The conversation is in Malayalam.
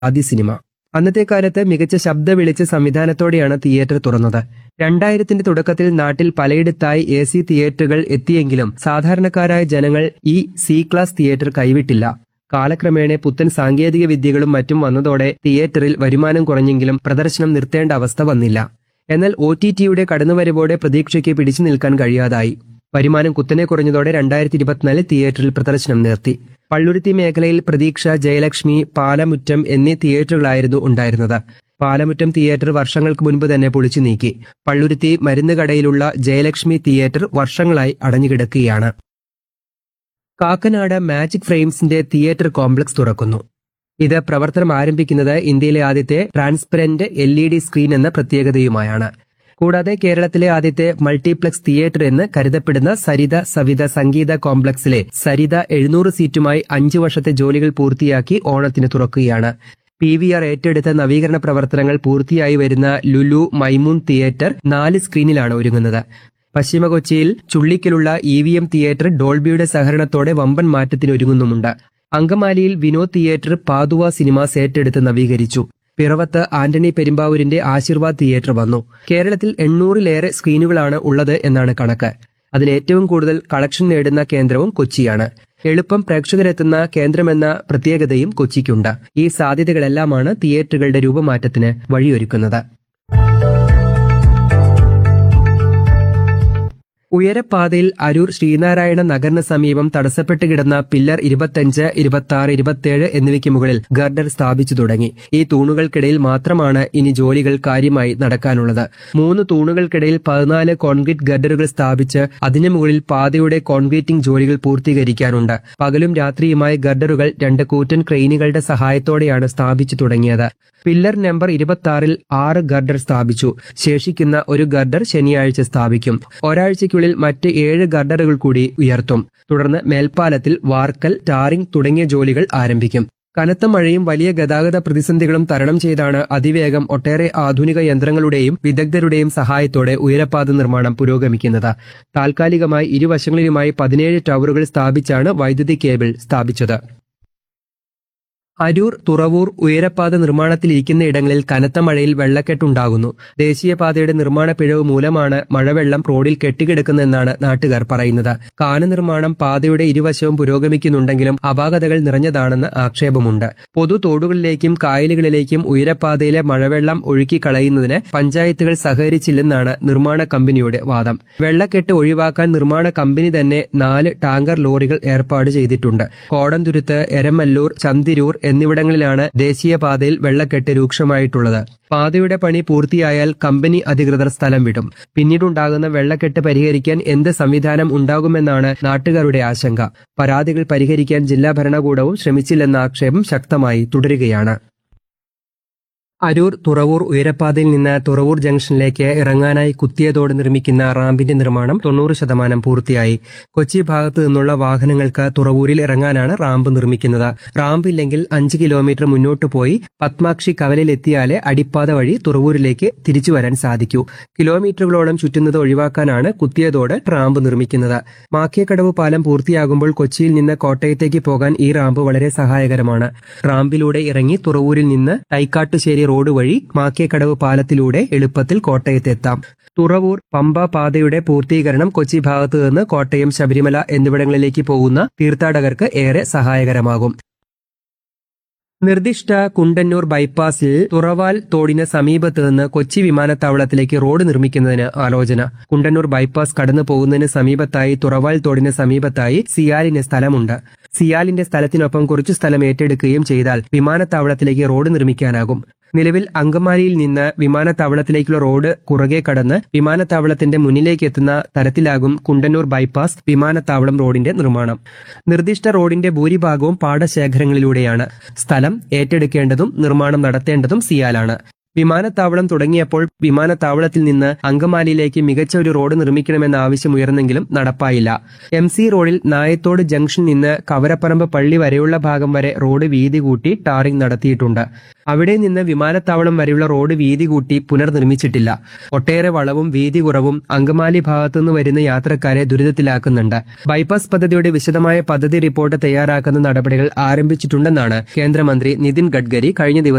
ആദ്യ സിനിമ അന്നത്തെ കാലത്ത് മികച്ച ശബ്ദ വെളിച്ച സംവിധാനത്തോടെയാണ് തിയേറ്റർ തുറന്നത് രണ്ടായിരത്തിന്റെ തുടക്കത്തിൽ നാട്ടിൽ പലയിടത്തായി എ സി തിയേറ്ററുകൾ എത്തിയെങ്കിലും സാധാരണക്കാരായ ജനങ്ങൾ ഈ സി ക്ലാസ് തിയേറ്റർ കൈവിട്ടില്ല കാലക്രമേണ പുത്തൻ സാങ്കേതിക വിദ്യകളും മറ്റും വന്നതോടെ തിയേറ്ററിൽ വരുമാനം കുറഞ്ഞെങ്കിലും പ്രദർശനം നിർത്തേണ്ട അവസ്ഥ വന്നില്ല എന്നാൽ ഒ ടി ടിയുടെ കടന്നുവരവോടെ പ്രതീക്ഷയ്ക്ക് പിടിച്ചു നിൽക്കാൻ കഴിയാതായി വരുമാനം കുത്തനെ കുറഞ്ഞതോടെ രണ്ടായിരത്തി ഇരുപത്തിനാലിൽ തിയേറ്ററിൽ പ്രദർശനം നിർത്തി പള്ളുരുത്തി മേഖലയിൽ പ്രതീക്ഷ ജയലക്ഷ്മി പാലമുറ്റം എന്നീ തിയേറ്ററുകളായിരുന്നു ഉണ്ടായിരുന്നത് പാലമുറ്റം തിയേറ്റർ വർഷങ്ങൾക്ക് മുൻപ് തന്നെ പൊളിച്ചു നീക്കി പള്ളുരുത്തി മരുന്ന് കടയിലുള്ള ജയലക്ഷ്മി തിയേറ്റർ വർഷങ്ങളായി അടഞ്ഞുകിടക്കുകയാണ് കാക്കനാട് മാജിക് ഫ്രെയിംസിന്റെ തിയേറ്റർ കോംപ്ലക്സ് തുറക്കുന്നു ഇത് പ്രവർത്തനം ആരംഭിക്കുന്നത് ഇന്ത്യയിലെ ആദ്യത്തെ transparent L E D screen എന്ന പ്രത്യേകതയുമായാണ് കൂടാതെ കേരളത്തിലെ ആദ്യത്തെ മൾട്ടിപ്ലക്സ് തിയേറ്റർ എന്ന് കരുതപ്പെടുന്ന സരിത സവിത സംഗീത കോംപ്ലക്സിലെ സരിത എഴുന്നൂറ് സീറ്റുമായി അഞ്ചു വർഷത്തെ ജോലികൾ പൂർത്തിയാക്കി ഓണത്തിന് തുറക്കുകയാണ് പി വി ആർ ഏറ്റെടുത്ത നവീകരണ പ്രവർത്തനങ്ങൾ പൂർത്തിയായി വരുന്ന ലുലു മൈമൂൺ തിയേറ്റർ നാല് സ്ക്രീനിലാണ് ഒരുങ്ങുന്നത് പശ്ചിമ കൊച്ചിയിൽ ചുള്ളിക്കലുള്ള ഇ വി എം തിയേറ്റർ ഡോൾബിയുടെ സഹകരണത്തോടെ വമ്പൻ മാറ്റത്തിന് ഒരുങ്ങുന്നുമുണ്ട് അങ്കമാലിയിൽ വിനോദ് തിയേറ്റർ പാതുവ സിനിമാസ് ഏറ്റെടുത്ത് നവീകരിച്ചു പിറവത്ത് ആന്റണി പെരുമ്പാവൂരിന്റെ ആശീർവാദ് തിയേറ്റർ വന്നു കേരളത്തിൽ എണ്ണൂറിലേറെ സ്ക്രീനുകളാണ് ഉള്ളത് എന്നാണ് കണക്ക് അതിൽ ഏറ്റവും കൂടുതൽ കളക്ഷൻ നേടുന്ന കേന്ദ്രവും കൊച്ചിയാണ് എളുപ്പം പ്രേക്ഷകരെത്തുന്ന കേന്ദ്രമെന്ന പ്രത്യേകതയും കൊച്ചിക്കുണ്ട് ഈ സാധ്യതകളെല്ലാമാണ് തിയേറ്ററുകളുടെ രൂപമാറ്റത്തിന് വഴിയൊരുക്കുന്നത് ഉയരപ്പാതയിൽ അരൂർ ശ്രീനാരായണ നഗറിന് സമീപം തടസ്സപ്പെട്ട് കിടന്ന പില്ലർ ഇരുപത്തഞ്ച് ഇരുപത്തി ആറ് ഇരുപത്തിയേഴ് എന്നിവയ്ക്ക് മുകളിൽ ഗർഡർ സ്ഥാപിച്ചു തുടങ്ങി ഈ തൂണുകൾക്കിടയിൽ മാത്രമാണ് ഇനി ജോലികൾ കാര്യമായി നടക്കാനുള്ളത് മൂന്ന് തൂണുകൾക്കിടയിൽ പതിനാല് കോൺക്രീറ്റ് ഗർഡറുകൾ സ്ഥാപിച്ച് അതിനു മുകളിൽ പാതയുടെ കോൺക്രീറ്റിംഗ് ജോലികൾ പൂർത്തീകരിക്കാനുണ്ട് പകലും രാത്രിയുമായി ഗർഡറുകൾ രണ്ട് കൂറ്റൻ ക്രെയിനുകളുടെ സഹായത്തോടെയാണ് സ്ഥാപിച്ചു തുടങ്ങിയത് പില്ലർ നമ്പർ ഇരുപത്തി ആറിൽ ആറ് ഗർഡർ സ്ഥാപിച്ചു ശേഷിക്കുന്ന ഒരു ഗർഡർ ശനിയാഴ്ച സ്ഥാപിക്കും ഒരാഴ്ചയ്ക്കുള്ളിൽ മറ്റ് ഏഴ് ഗർഡറുകൾ കൂടി ഉയർത്തും തുടർന്ന് മേൽപ്പാലത്തിൽ വാർക്കൽ ടാറിംഗ് തുടങ്ങിയ ജോലികൾ ആരംഭിക്കും കനത്ത മഴയും വലിയ ഗതാഗത പ്രതിസന്ധികളും തരണം ചെയ്താണ് അതിവേഗം ഒട്ടേറെ ആധുനിക യന്ത്രങ്ങളുടെയും വിദഗ്ധരുടെയും സഹായത്തോടെ ഉയരപ്പാത നിർമ്മാണം പുരോഗമിക്കുന്നത് താൽക്കാലികമായി ഇരുവശങ്ങളിലുമായി പതിനേഴ് ടവറുകൾ സ്ഥാപിച്ചാണ് വൈദ്യുതി കേബിൾ സ്ഥാപിച്ചത് അരൂർ തുറവൂർ ഉയരപ്പാത നിർമ്മാണത്തിലിരിക്കുന്ന ഇടങ്ങളിൽ കനത്ത മഴയിൽ വെള്ളക്കെട്ടുണ്ടാകുന്നു ദേശീയപാതയുടെ നിർമ്മാണ പിഴവ് മൂലമാണ് മഴവെള്ളം റോഡിൽ കെട്ടിക്കിടക്കുന്നതെന്നാണ് നാട്ടുകാർ പറയുന്നത് കാന നിർമ്മാണം പാതയുടെ ഇരുവശവും പുരോഗമിക്കുന്നുണ്ടെങ്കിലും അപാകതകൾ നിറഞ്ഞതാണെന്ന് ആക്ഷേപമുണ്ട് പൊതു തോടുകളിലേക്കും കായലുകളിലേക്കും ഉയരപ്പാതയിലെ മഴവെള്ളം ഒഴുക്കി കളയുന്നതിന് പഞ്ചായത്തുകൾ സഹകരിച്ചില്ലെന്നാണ് നിർമ്മാണ കമ്പനിയുടെ വാദം വെള്ളക്കെട്ട് ഒഴിവാക്കാൻ നിർമ്മാണ കമ്പനി തന്നെ നാല് ടാങ്കർ ലോറികൾ ഏർപ്പാട് ചെയ്തിട്ടുണ്ട് കോടന്തുരുത്ത് എരമല്ലൂർ ചന്തിരൂർ എന്നിവിടങ്ങളിലാണ് ദേശീയപാതയിൽ വെള്ളക്കെട്ട് രൂക്ഷമായിട്ടുള്ളത് പാതയുടെ പണി പൂർത്തിയായാൽ കമ്പനി അധികൃതർ സ്ഥലം വിടും പിന്നീടുണ്ടാകുന്ന വെള്ളക്കെട്ട് പരിഹരിക്കാൻ എന്ത് സംവിധാനം ഉണ്ടാകുമെന്നാണ് നാട്ടുകാരുടെ ആശങ്ക പരാതികൾ പരിഹരിക്കാൻ ജില്ലാ ഭരണകൂടവും ശ്രമിച്ചില്ലെന്ന ആക്ഷേപം ശക്തമായി തുടരുകയാണ് അരൂർ തുറവൂർ ഉയരപ്പാതയിൽ നിന്ന് തുറവൂർ ജംഗ്ഷനിലേക്ക് ഇറങ്ങാനായി കുത്തിയതോട് നിർമ്മിക്കുന്ന റാമ്പിന്റെ നിർമ്മാണം തൊണ്ണൂറ് ശതമാനം പൂർത്തിയായി കൊച്ചി ഭാഗത്ത് നിന്നുള്ള വാഹനങ്ങൾക്ക് തുറവൂരിൽ ഇറങ്ങാനാണ് റാമ്പ് നിർമ്മിക്കുന്നത് റാമ്പ് ഇല്ലെങ്കിൽ അഞ്ച് കിലോമീറ്റർ മുന്നോട്ട് പോയി പത്മാക്ഷി കവലയിലെത്തിയാലേ അടിപ്പാത വഴി തുറവൂരിലേക്ക് തിരിച്ചു വരാൻ സാധിക്കൂ കിലോമീറ്ററുകളോളം ചുറ്റുന്നത് ഒഴിവാക്കാനാണ് കുത്തിയതോട് റാമ്പ് നിർമ്മിക്കുന്നത് മാക്കേക്കടവ് പാലം പൂർത്തിയാകുമ്പോൾ കൊച്ചിയിൽ നിന്ന് കോട്ടയത്തേക്ക് പോകാൻ ഈ റാമ്പ് വളരെ സഹായകരമാണ് റാമ്പിലൂടെ ഇറങ്ങി തുറവൂരിൽ നിന്ന് തൈക്കാട്ടുശ്ശേരി റോഡ് വഴി മാക്കേക്കടവ് പാലത്തിലൂടെ എളുപ്പത്തിൽ കോട്ടയത്തെത്താം തുറവൂർ പമ്പ പാതയുടെ പൂർത്തീകരണം കൊച്ചി ഭാഗത്തു നിന്ന് കോട്ടയം ശബരിമല എന്നിവിടങ്ങളിലേക്ക് പോകുന്ന തീർത്ഥാടകർക്ക് ഏറെ സഹായകരമാകും നിർദ്ദിഷ്ട കുണ്ടന്നൂർ ബൈപ്പാസിൽ തുറവാൽ തോടിന് സമീപത്ത് നിന്ന് കൊച്ചി വിമാനത്താവളത്തിലേക്ക് റോഡ് നിർമ്മിക്കുന്നതിന് ആലോചന കുണ്ടന്നൂർ ബൈപ്പാസ് കടന്നു പോകുന്നതിന് സമീപത്തായി തുറവാൽ തോടിന് സമീപത്തായി സിയാലിന് സ്ഥലമുണ്ട് സിയാലിന്റെ സ്ഥലത്തിനൊപ്പം കുറച്ചു സ്ഥലം ഏറ്റെടുക്കുകയും ചെയ്താൽ വിമാനത്താവളത്തിലേക്ക് റോഡ് നിർമ്മിക്കാനാകും നിലവിൽ അങ്കമാലിയിൽ നിന്ന് വിമാനത്താവളത്തിലേക്കുള്ള റോഡ് കുറുകെ കടന്ന് വിമാനത്താവളത്തിന്റെ മുന്നിലേക്ക് എത്തുന്ന തരത്തിലാകും കുണ്ടന്നൂർ ബൈപ്പാസ് വിമാനത്താവളം റോഡിന്റെ നിർമ്മാണം നിർദ്ദിഷ്ട റോഡിന്റെ ഭൂരിഭാഗവും പാടശേഖരങ്ങളിലൂടെയാണ് സ്ഥലം ഏറ്റെടുക്കേണ്ടതും നിർമ്മാണം നടത്തേണ്ടതും സിയാലാണ് വിമാനത്താവളം തുടങ്ങിയപ്പോൾ വിമാനത്താവളത്തിൽ നിന്ന് അങ്കമാലിയിലേക്ക് മികച്ച ഒരു റോഡ് നിർമ്മിക്കണമെന്ന ആവശ്യം ഉയർന്നെങ്കിലും നടപ്പായില്ല എം സി റോഡിൽ നായത്തോട് ജംഗ്ഷൻ നിന്ന് കവരപ്പറമ്പ് പള്ളി വരെയുള്ള ഭാഗം വരെ റോഡ് വീതി കൂട്ടി ടാറിംഗ് നടത്തിയിട്ടുണ്ട് അവിടെ നിന്ന് വിമാനത്താവളം വരെയുള്ള റോഡ് വീതി കൂട്ടി പുനർനിർമ്മിച്ചിട്ടില്ല ഒട്ടേറെ വളവും വീതി കുറവും അങ്കമാലി ഭാഗത്തുനിന്ന് വരുന്ന യാത്രക്കാരെ ദുരിതത്തിലാക്കുന്നുണ്ട് ബൈപ്പാസ് പദ്ധതിയുടെ വിശദമായ പദ്ധതി റിപ്പോർട്ട് തയ്യാറാക്കുന്ന നടപടികൾ ആരംഭിച്ചിട്ടുണ്ടെന്നാണ് കേന്ദ്രമന്ത്രി നിതിൻ ഗഡ്കരി കഴിഞ്ഞ ദിവസം